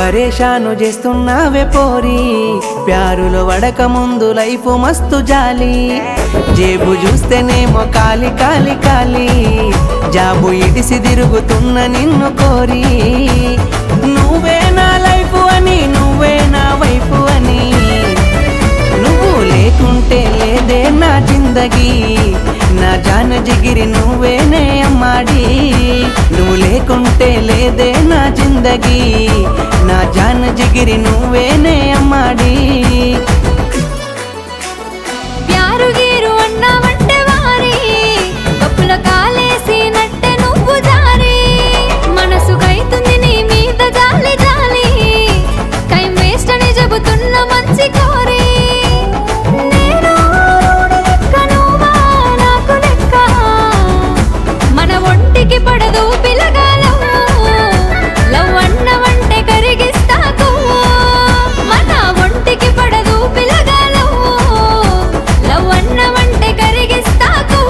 పరేషాను చేస్తున్నావే పోరి ప్యారులో వడక ముందు లైఫ్ మస్తు జాలి జేబు చూస్తేనేమో కాలి కాలి కాలి జాబు ఇడిసి తిరుగుతున్న నిన్ను కోరి నువ్వే నా లైఫ్ అని నువ్వే నా వైఫ్ అని నువ్వు లేకుంటే లేదే నా జిందగీ నా జాన జిగిరి నువ్వేనే అమ్మాడి నువ్వు లేకుంటే లేదే నా జిందగీ నా జాన జిగిరి నువ్వేనే అమ్మాడి ప్యారు గీరు అన్నావంటే వారి కప్పుల కాలేసి నట్టె నువ్వు జారి మనసు కైతుంది నీ మీద జాలి జాలి టైం వేస్ట్ అని చెబుతున్న మంచి కోరి నేను రోడ్డు లెక్క నువ్వా నాకు లెక్క మన ఒంటికి పడదు పిలగాలం లవ్ అన్నవంటే కరిగిస్తాకు మన ఒంటికి పడదు పిలగాలం లవ్ అన్నవంటే కరిగిస్తాకు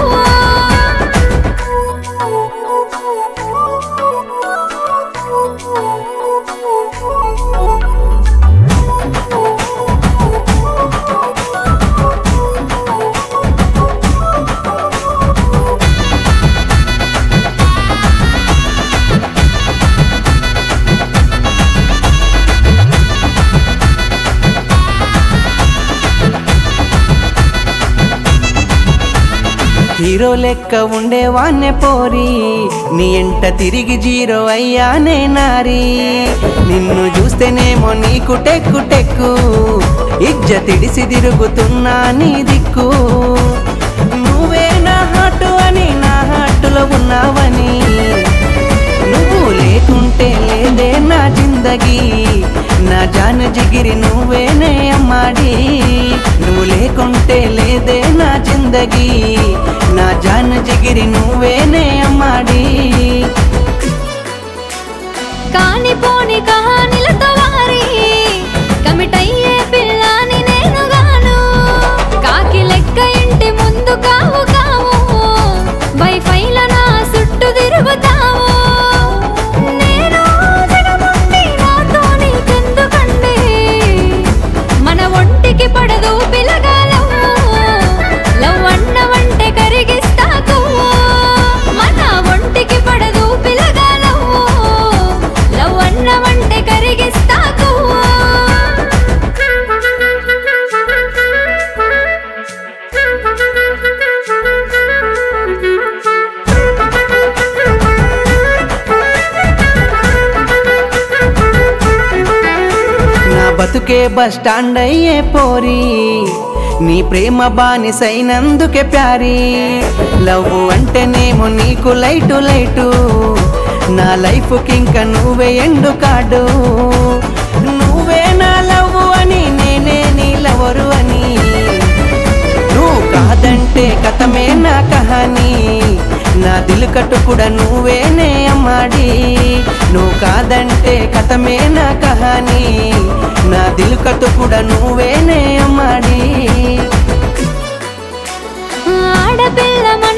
హీరో లెక్క ఉండేవాన్నే పోరి నీ ఎంట తిరిగి జీరో అయ్యానే నారి నిన్ను చూస్తేనేమో నీకు టెక్కు టెక్కు ఇజ్జ తిడిసి తిరుగుతున్నా నీ దిక్కు నువ్వే నా హాటు అని నా హాటులో ఉన్నావని నువ్వు లేకుంటే లేదే నా జిందగీ నా జాన జిగిరి నువ్వేనే అమ్మాడి నువ్వు లేకుంటే లేదే నా జిందగీ నా జాన జిగిరి నువ్వేనే అమ్మాడి కాని పోని కహానిలతో వారి కమిట్ అయ్యే పిల్లాని నేను గాను కాకి లెక్క ఇంటి ముందు కావు కావు వైఫైల నా చుట్టూ తిరుగుతావు నేను జగముండి నాతో నీకెందుకండి మన ఒంటికి పడదు పిలగాలం లవ్ అన్నవంటే కరిగిస్తాకు మన ఒంటికి పడదు పిలగాలం లవ్ అన్నవంటే కరిగిస్తాకు నా బతుకే బస్ స్టాండ్ అయ్యే పోరి నీ ప్రేమ బానిసైనందుకే ప్యారి లవ్ అంటేనేమో నీకు లైటు లైటు నా లైఫ్కి ఇంకా నువ్వే ఎండు కాడు నువ్వే నా లవ్ అని నేనే నీ లవరు అని నువ్వు కాదంటే కథమే నా కహాని నా దిలు కట్టు కూడా నువ్వేనే అమ్మాడి నువ్వు కాదంటే కథమే నా కహాని నా దిలు కట్టు కూడా నువ్వేనే అమ్మాడి ఆడపిల్ల